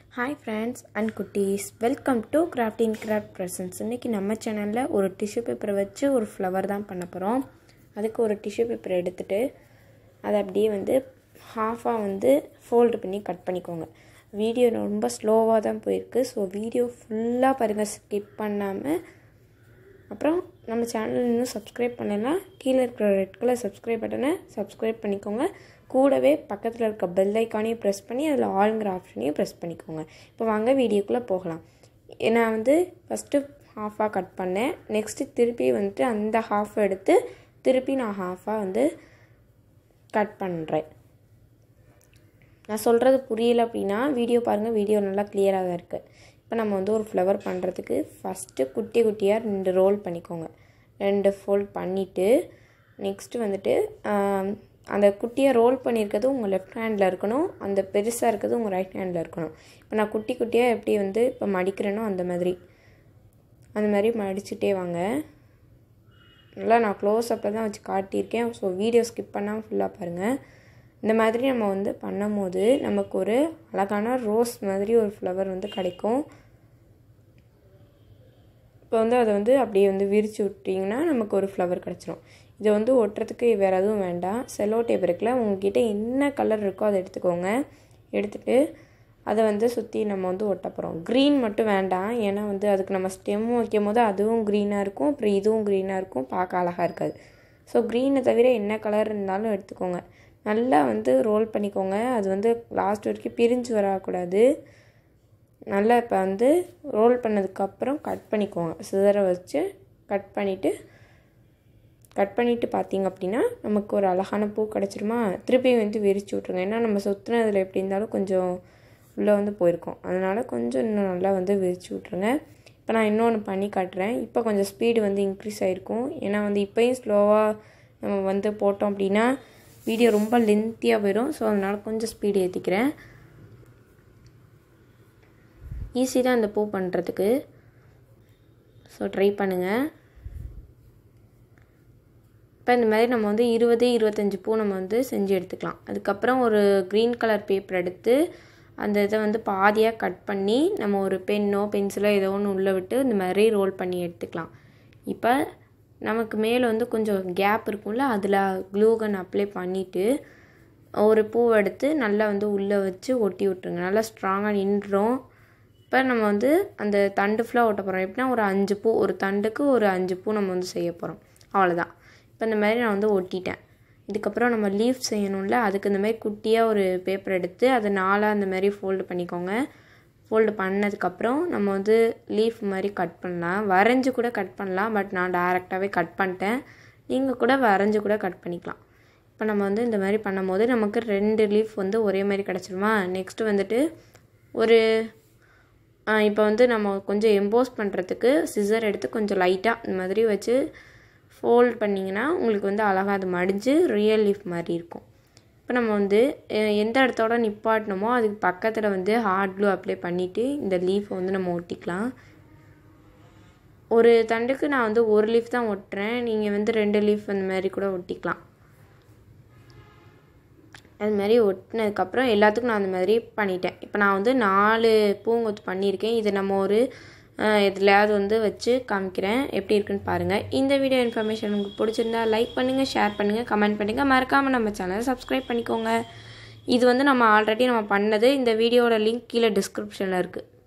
hi friends and குட்டீஸ் welcome to craft in craft presence இன்றைக்கி நம்ம சேனலில் ஒரு டிஷ்யூ பேப்பரை வச்சு ஒரு ஃப்ளவர் தான் பண்ண போகிறோம் அதுக்கு ஒரு டிஷ்யூ பேப்பர் எடுத்துகிட்டு அதை அப்படியே வந்து ஹாஃபாக வந்து ஃபோல்டு பண்ணி கட் பண்ணிக்கோங்க வீடியோ ரொம்ப ஸ்லோவாக தான் போயிருக்கு ஸோ வீடியோ ஃபுல்லாக பாருங்கள் ஸ்கிப் பண்ணாமல் அப்புறம் நம்ம சேனல் இன்னும் சப்ஸ்கிரைப் பண்ணலாம் கீழே இருக்கிற ரெட் கலர் சப்ஸ்கிரைப் பட்டனை சப்ஸ்கிரைப் பண்ணிக்கோங்க கூடவே பக்கத்தில் இருக்க பெல் ஐக்கானையும் ப்ரெஸ் பண்ணி அதில் ஆளுங்கிற ஆப்ஷனையும் ப்ரெஸ் பண்ணிக்கோங்க இப்போ வாங்க வீடியோக்குள்ளே போகலாம் நான் வந்து ஃபஸ்ட்டு ஹாஃபாக கட் பண்ணேன் நெக்ஸ்ட்டு திருப்பி வந்துட்டு அந்த ஹாஃப் எடுத்து திருப்பி நான் ஹாஃபாக வந்து கட் பண்ணுறேன் நான் சொல்கிறது புரியல அப்படின்னா வீடியோ பாருங்கள் வீடியோ நல்லா கிளியராக தான் இருக்குது இப்போ நம்ம வந்து ஒரு ஃப்ளவர் பண்ணுறதுக்கு ஃபஸ்ட்டு குட்டி குட்டியாக ரெண்டு ரோல் பண்ணிக்கோங்க ரெண்டு ஃபோல்ட் பண்ணிவிட்டு நெக்ஸ்ட்டு வந்துட்டு அந்த குட்டியாக ரோல் பண்ணியிருக்கிறது உங்கள் லெஃப்ட் ஹேண்டில் இருக்கணும் அந்த பெருசாக இருக்கிறது உங்கள் ரைட் ஹேண்டில் இருக்கணும் இப்போ நான் குட்டி குட்டியாக எப்படி வந்து இப்போ மடிக்கிறேனோ அந்த மாதிரி அந்த மாதிரி மடிச்சுட்டே வாங்க நல்லா நான் க்ளோஸ் அப்பில் தான் வச்சு காட்டியிருக்கேன் ஸோ வீடியோ ஸ்கிப் பண்ணாமல் ஃபுல்லாக பாருங்கள் இந்த மாதிரி நம்ம வந்து பண்ணும் போது நமக்கு ஒரு அழகான ரோஸ் மாதிரி ஒரு ஃப்ளவர் வந்து கிடைக்கும் இப்போ வந்து அதை வந்து அப்படியே வந்து விரித்து விட்டிங்கன்னா நமக்கு ஒரு ஃப்ளவர் கிடச்சிரும் இதை வந்து ஒட்டுறதுக்கு வேறு எதுவும் வேண்டாம் செல்லோ டேப் இருக்குல்ல உங்ககிட்ட என்ன கலர் இருக்கோ அதை எடுத்துக்கோங்க எடுத்துகிட்டு அதை வந்து சுற்றி நம்ம வந்து ஒட்ட போகிறோம் க்ரீன் மட்டும் வேண்டாம் ஏன்னா வந்து அதுக்கு நம்ம ஸ்டெம் வைக்கும் போது அதுவும் க்ரீனாக இருக்கும் அப்புறம் இதுவும் க்ரீனாக இருக்கும் பார்க்க அழகாக இருக்காது ஸோ க்ரீனை தவிர என்ன கலர் இருந்தாலும் எடுத்துக்கோங்க நல்லா வந்து ரோல் பண்ணிக்கோங்க அது வந்து லாஸ்ட் வரைக்கும் பிரிஞ்சு வரக்கூடாது நல்லா இப்போ வந்து ரோல் பண்ணதுக்கப்புறம் கட் பண்ணிக்கோங்க சிதற வச்சு கட் பண்ணிவிட்டு கட் பண்ணிவிட்டு பார்த்தீங்க அப்படின்னா நமக்கு ஒரு அழகான பூ கிடச்சிருமா திருப்பி வந்து விரிச்சு விட்ருங்க ஏன்னா நம்ம சுற்றுனதில் எப்படி இருந்தாலும் கொஞ்சம் உள்ளே வந்து போயிருக்கோம் அதனால் கொஞ்சம் இன்னும் நல்லா வந்து விரிச்சு விட்ருங்க இப்போ நான் இன்னொன்று பண்ணி காட்டுறேன் இப்போ கொஞ்சம் ஸ்பீடு வந்து இன்க்ரீஸ் ஆகிருக்கும் ஏன்னா வந்து இப்போயும் ஸ்லோவாக நம்ம வந்து போட்டோம் அப்படின்னா வீடியோ ரொம்ப லென்த்தியாக போயிடும் ஸோ அதனால் கொஞ்சம் ஸ்பீடு ஏற்றிக்கிறேன் ஈஸி தான் இந்த பூ பண்ணுறதுக்கு ஸோ ட்ரை பண்ணுங்கள் இப்போ இந்த மாதிரி நம்ம வந்து இருபது இருபத்தஞ்சி பூ நம்ம வந்து செஞ்சு எடுத்துக்கலாம் அதுக்கப்புறம் ஒரு க்ரீன் கலர் பேப்பர் எடுத்து அந்த இதை வந்து பாதியாக கட் பண்ணி நம்ம ஒரு பென்னோ பென்சிலோ ஏதோ ஒன்று உள்ளே விட்டு இந்த மாதிரி ரோல் பண்ணி எடுத்துக்கலாம் இப்போ நமக்கு மேலே வந்து கொஞ்சம் கேப் இருக்கும்ல அதில் க்ளூகன் அப்ளை பண்ணிவிட்டு ஒரு பூவை எடுத்து நல்லா வந்து உள்ளே வச்சு ஒட்டி விட்ருங்க நல்லா ஸ்ட்ராங்காக நின்றோம் இப்போ நம்ம வந்து அந்த தண்டு ஃபுல்லாக ஒட்ட போகிறோம் எப்படின்னா ஒரு அஞ்சு பூ ஒரு தண்டுக்கு ஒரு அஞ்சு பூ நம்ம வந்து செய்ய போகிறோம் அவ்வளோதான் இப்போ இந்த மாதிரி நான் வந்து ஒட்டிட்டேன் இதுக்கப்புறம் நம்ம லீஃப் செய்யணும்ல அதுக்கு இந்த மாதிரி குட்டியாக ஒரு பேப்பர் எடுத்து அதை நாலாக அந்த மாதிரி ஃபோல்டு பண்ணிக்கோங்க ஃபோல்டு பண்ணதுக்கப்புறம் நம்ம வந்து லீஃப் மாதிரி கட் பண்ணலாம் வரைஞ்சி கூட கட் பண்ணலாம் பட் நான் டேரெக்டாகவே கட் பண்ணிட்டேன் நீங்கள் கூட வரைஞ்சி கூட கட் பண்ணிக்கலாம் இப்போ நம்ம வந்து இந்த மாதிரி பண்ணும்போது நமக்கு ரெண்டு லீஃப் வந்து ஒரே மாதிரி கிடச்சிருமா நெக்ஸ்ட்டு வந்துட்டு ஒரு இப்போ வந்து நம்ம கொஞ்சம் எம்போஸ் பண்ணுறதுக்கு சிசர் எடுத்து கொஞ்சம் லைட்டாக இந்த மாதிரி வச்சு ஃபோல்ட் பண்ணிங்கன்னா உங்களுக்கு வந்து அழகாக அது மடிஞ்சு ரியல் லீஃப் மாதிரி இருக்கும் இப்போ நம்ம வந்து எந்த இடத்தோட நிப்பாட்டினமோ அதுக்கு பக்கத்தில் வந்து ஹார்ட் க்ளூ அப்ளை பண்ணிவிட்டு இந்த லீஃபை வந்து நம்ம ஒட்டிக்கலாம் ஒரு தண்டுக்கு நான் வந்து ஒரு லீஃப் தான் ஒட்டுறேன் நீங்கள் வந்து ரெண்டு லீஃப் அந்த மாதிரி கூட ஒட்டிக்கலாம் அது மாதிரி ஒட்டினதுக்கப்புறம் எல்லாத்துக்கும் நான் அந்த மாதிரி பண்ணிட்டேன் இப்போ நான் வந்து நாலு பூங்கொத்து பண்ணியிருக்கேன் இதை நம்ம ஒரு எதுலையாவது வந்து வச்சு காமிக்கிறேன் எப்படி இருக்குன்னு பாருங்கள் இந்த வீடியோ இன்ஃபர்மேஷன் உங்களுக்கு பிடிச்சிருந்தா லைக் பண்ணுங்கள் ஷேர் பண்ணுங்கள் கமெண்ட் பண்ணுங்கள் மறக்காமல் நம்ம சேனலை சப்ஸ்கிரைப் பண்ணிக்கோங்க இது வந்து நம்ம ஆல்ரெடி நம்ம பண்ணது இந்த வீடியோட லிங்க் கீழே டிஸ்கிரிப்ஷனில் இருக்குது